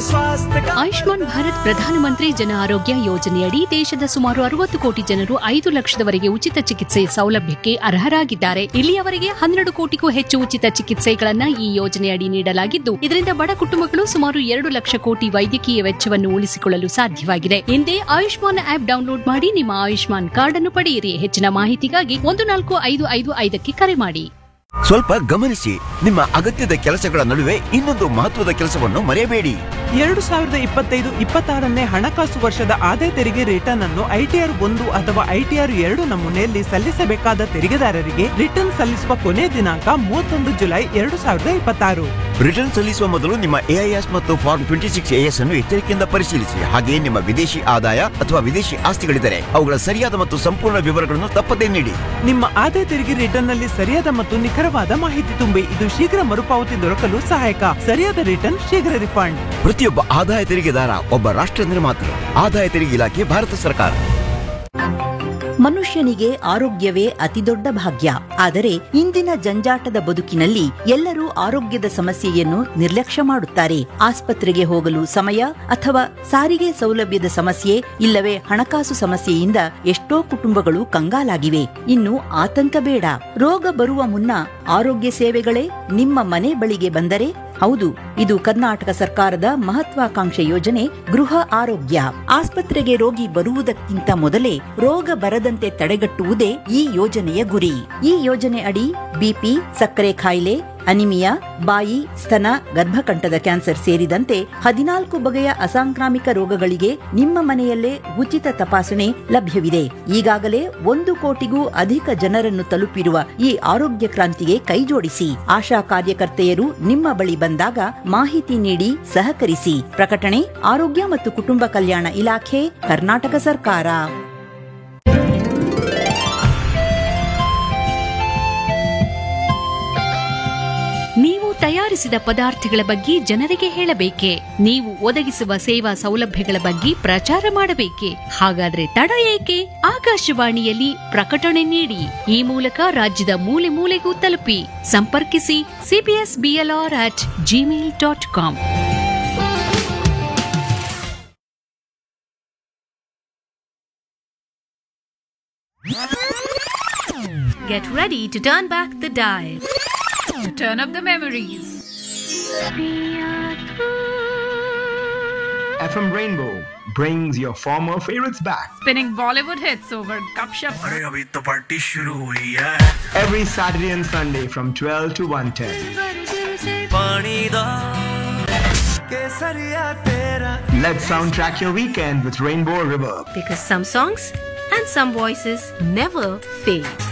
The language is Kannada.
स्वास्थ्य का ಆಯುಷ್ಮಾನ್ ಭಾರತ್ ಪ್ರಧಾನಮಂತ್ರಿ ಜನ ಆರೋಗ್ಯ ಯೋಜನೆಯಡಿ ದೇಶದ ಸುಮಾರು ಅರವತ್ತು ಕೋಟಿ ಜನರು ಐದು ಲಕ್ಷದವರೆಗೆ ಉಚಿತ ಚಿಕಿತ್ಸೆ ಸೌಲಭ್ಯಕ್ಕೆ ಅರ್ಹರಾಗಿದ್ದಾರೆ ಇಲ್ಲಿಯವರೆಗೆ ಹನ್ನೆರಡು ಕೋಟಿಗೂ ಹೆಚ್ಚು ಉಚಿತ ಚಿಕಿತ್ಸೆಗಳನ್ನ ಈ ಯೋಜನೆಯಡಿ ನೀಡಲಾಗಿದ್ದು ಇದರಿಂದ ಬಡ ಕುಟುಂಬಗಳು ಸುಮಾರು ಎರಡು ಲಕ್ಷ ಕೋಟಿ ವೈದ್ಯಕೀಯ ವೆಚ್ಚವನ್ನು ಉಳಿಸಿಕೊಳ್ಳಲು ಸಾಧ್ಯವಾಗಿದೆ ಹಿಂದೆ ಆಯುಷ್ಮಾನ್ ಆಪ್ ಡೌನ್ಲೋಡ್ ಮಾಡಿ ನಿಮ್ಮ ಆಯುಷ್ಮಾನ್ ಕಾರ್ಡ್ ಅನ್ನು ಪಡೆಯಿರಿ ಹೆಚ್ಚಿನ ಮಾಹಿತಿಗಾಗಿ ಒಂದು ನಾಲ್ಕು ಐದು ಐದು ಐದಕ್ಕೆ ಕರೆ ಮಾಡಿ ಸ್ವಲ್ಪ ಗಮನಿಸಿ ನಿಮ್ಮ ಅಗತ್ಯದ ಕೆಲಸಗಳ ನಡುವೆ ಇನ್ನೊಂದು ಮಹತ್ವದ ಕೆಲಸವನ್ನು ಮರೆಯಬೇಡಿ ಎರಡು ಸಾವಿರದ ಇಪ್ಪತ್ತೈದು ಇಪ್ಪತ್ತಾರನೇ ಹಣಕಾಸು ವರ್ಷದ ಆದಾಯ ತೆರಿಗೆ ರಿಟರ್ನ್ ಅನ್ನು ಐಟಿಆರ್ ಒಂದು ಅಥವಾ ಐಟಿಆರ್ ಎರಡು ನಮೂನೆಯಲ್ಲಿ ಸಲ್ಲಿಸಬೇಕಾದ ತೆರಿಗೆದಾರರಿಗೆ ರಿಟರ್ನ್ ಸಲ್ಲಿಸುವ ಕೊನೆ ದಿನಾಂಕ ಮೂವತ್ತೊಂದು ಜುಲೈ ಎರಡು ಸಾವಿರದ ಇಪ್ಪತ್ತಾರು ರಿಟರ್ನ್ ಸಲ್ಲಿಸುವ ಮೊದಲು ನಿಮ್ಮ ಎಐಎಸ್ ಮತ್ತು ಫಾರ್ಮ್ ಟ್ವೆಂಟಿ ಸಿಕ್ಸ್ ಎಎಸ್ ಅನ್ನು ಎಚ್ಚರಿಕೆಯಿಂದ ಪರಿಶೀಲಿಸಿ ಹಾಗೆಯೇ ನಿಮ್ಮ ವಿದೇಶಿ ಆದಾಯ ಅಥವಾ ವಿದೇಶಿ ಆಸ್ತಿಗಳಿದ್ದರೆ ಅವುಗಳ ಸರಿಯಾದ ಮತ್ತು ಸಂಪೂರ್ಣ ವಿವರಗಳನ್ನು ತಪ್ಪದೇ ನೀಡಿ ನಿಮ್ಮ ಆದಾಯ ತೆರಿಗೆ ರಿಟರ್ನ್ ನಲ್ಲಿ ಸರಿಯಾದ ಮತ್ತು ನಿಖರವಾದ ಮಾಹಿತಿ ತುಂಬಿ ಇದು ಶೀಘ್ರ ಮರುಪಾವತಿ ದೊರಕಲು ಸಹಾಯಕ ಸರಿಯಾದ ರಿಟರ್ನ್ ಶೀಘ್ರ ರಿಫಂಡ್ ಪ್ರತಿಯೊಬ್ಬ ಆದಾಯ ತೆರಿಗೆದಾರ ಒಬ್ಬ ರಾಷ್ಟ್ರ ನಿರ್ಮಾತೃ ಆದಾಯ ತೆರಿಗೆ ಇಲಾಖೆ ಭಾರತ ಸರ್ಕಾರ ಮನುಷ್ಯನಿಗೆ ಆರೋಗ್ಯವೇ ಅತಿದೊಡ್ಡ ಭಾಗ್ಯ ಆದರೆ ಇಂದಿನ ಜಂಜಾಟದ ಬದುಕಿನಲ್ಲಿ ಎಲ್ಲರೂ ಆರೋಗ್ಯದ ಸಮಸ್ಯೆಯನ್ನು ನಿರ್ಲಕ್ಷ್ಯ ಮಾಡುತ್ತಾರೆ ಆಸ್ಪತ್ರೆಗೆ ಹೋಗಲು ಸಮಯ ಅಥವಾ ಸಾರಿಗೆ ಸೌಲಭ್ಯದ ಸಮಸ್ಯೆ ಇಲ್ಲವೇ ಹಣಕಾಸು ಸಮಸ್ಯೆಯಿಂದ ಎಷ್ಟೋ ಕುಟುಂಬಗಳು ಕಂಗಾಲಾಗಿವೆ ಇನ್ನು ಆತಂಕ ಬೇಡ ರೋಗ ಬರುವ ಮುನ್ನ ಆರೋಗ್ಯ ಸೇವೆಗಳೇ ನಿಮ್ಮ ಮನೆ ಬಳಿಗೆ ಬಂದರೆ ಹೌದು ಇದು ಕರ್ನಾಟಕ ಸರ್ಕಾರದ ಮಹತ್ವಾಕಾಂಕ್ಷೆ ಯೋಜನೆ ಗೃಹ ಆರೋಗ್ಯ ಆಸ್ಪತ್ರೆಗೆ ರೋಗಿ ಬರುವುದಕ್ಕಿಂತ ಮೊದಲೇ ರೋಗ ಬರದಂತೆ ತಡೆಗಟ್ಟುವುದೇ ಈ ಯೋಜನೆಯ ಗುರಿ ಈ ಯೋಜನೆ ಅಡಿ ಬಿಪಿ ಸಕ್ಕರೆ ಕಾಯಿಲೆ ಅನಿಮಿಯಾ ಬಾಯಿ ಸ್ತನ ಗರ್ಭಕಂಠದ ಕ್ಯಾನ್ಸರ್ ಸೇರಿದಂತೆ ಹದಿನಾಲ್ಕು ಬಗೆಯ ಅಸಾಂಕ್ರಾಮಿಕ ರೋಗಗಳಿಗೆ ನಿಮ್ಮ ಮನೆಯಲ್ಲೇ ಉಚಿತ ತಪಾಸಣೆ ಲಭ್ಯವಿದೆ ಈಗಾಗಲೇ ಒಂದು ಕೋಟಿಗೂ ಅಧಿಕ ಜನರನ್ನು ತಲುಪಿರುವ ಈ ಆರೋಗ್ಯ ಕ್ರಾಂತಿಗೆ ಕೈಜೋಡಿಸಿ ಆಶಾ ಕಾರ್ಯಕರ್ತೆಯರು ನಿಮ್ಮ ಬಳಿ ಬಂದಾಗ ಮಾಹಿತಿ ನೀಡಿ ಸಹಕರಿಸಿ ಪ್ರಕಟಣೆ ಆರೋಗ್ಯ ಮತ್ತು ಕುಟುಂಬ ಕಲ್ಯಾಣ ಇಲಾಖೆ ಕರ್ನಾಟಕ ಸರ್ಕಾರ ನೀವು ತಯಾರಿಸಿದ ಪದಾರ್ಥಗಳ ಬಗ್ಗೆ ಜನರಿಗೆ ಹೇಳಬೇಕೆ ನೀವು ಒದಗಿಸುವ ಸೇವಾ ಸೌಲಭ್ಯಗಳ ಬಗ್ಗೆ ಪ್ರಚಾರ ಮಾಡಬೇಕೆ ಹಾಗಾದ್ರೆ ತಡ ಏಕೆ ಆಕಾಶವಾಣಿಯಲ್ಲಿ ಪ್ರಕಟಣೆ ನೀಡಿ ಈ ಮೂಲಕ ರಾಜ್ಯದ ಮೂಲೆ ಮೂಲೆಗೂ ತಲುಪಿ ಸಂಪರ್ಕಿಸಿ CBS BLR at Gmail dot com Get ready to turn back the dial. Turn up the memories. FM Rainbow brings your former favorites back Spinning Bollywood hits over Gupshup. अरे अभी तो पार्टी शुरू हुई है every Saturday and Sunday from 12 to 1:10. पानी दा केसरिया तेरा Let's soundtrack your weekend with Rainbow River. Because some songs and some voices never fade.